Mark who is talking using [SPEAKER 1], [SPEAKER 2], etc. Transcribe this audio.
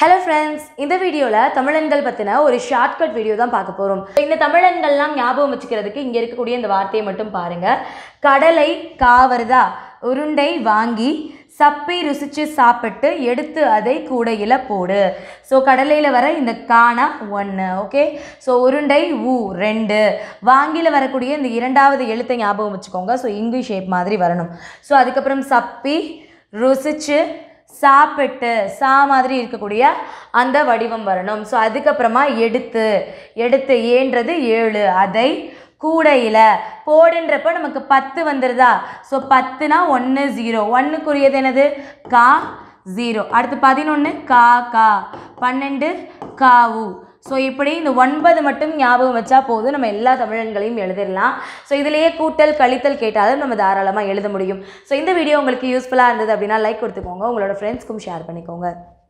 [SPEAKER 1] hello friends இந்த வீடியோவில் தமிழன்கள் பற்றின ஒரு ஷார்ட்கட் வீடியோ தான் பார்க்க போகிறோம் இந்த தமிழன்கள்லாம் ஞாபகம் வச்சுக்கிறதுக்கு இங்கே இருக்கக்கூடிய இந்த வார்த்தையை மட்டும் பாருங்கள் கடலை காவருதா உருண்டை வாங்கி சப்பி ருசிச்சு சாப்பிட்டு எடுத்து அதை கூடையில் போடு ஸோ கடலையில் வர இந்த காணா ஒன்று ஓகே ஸோ உருண்டை ஊ ரெண்டு வாங்கியில் வரக்கூடிய இந்த இரண்டாவது எழுத்தை ஞாபகம் வச்சுக்கோங்க ஸோ இங்கிலீஷ் ஷேப் மாதிரி வரணும் ஸோ அதுக்கப்புறம் சப்பி ருசிச்சு சாப்பிட்டு சா மாதிரி இருக்கக்கூடிய அந்த வடிவம் வரணும் ஸோ அதுக்கப்புறமா எடுத்து எடுத்து ஏன்றது ஏழு அதை கூடையில் போடுன்றப்ப நமக்கு பத்து வந்துடுதா ஸோ பத்துனா ஒன்று ஜீரோ ஒன்றுக்குரியது என்னது கா ஜீரோ அடுத்து பதினொன்று கா கா பன்னெண்டு காவு ஸோ இப்படி இந்த ஒன்பது மட்டும் ஞாபகம் வச்சா போதும் நம்ம எல்லா தமிழன்களையும் எழுதிடலாம் ஸோ இதிலேயே கூட்டல் கழித்தல் கேட்டாலும் நம்ம தாராளமாக எழுத முடியும் ஸோ இந்த வீடியோ உங்களுக்கு யூஸ்ஃபுல்லாக இருந்தது அப்படின்னா லைக் கொடுத்துக்கோங்க உங்களோட ஃப்ரெண்ட்ஸ்க்கும் ஷேர் பண்ணிக்கோங்க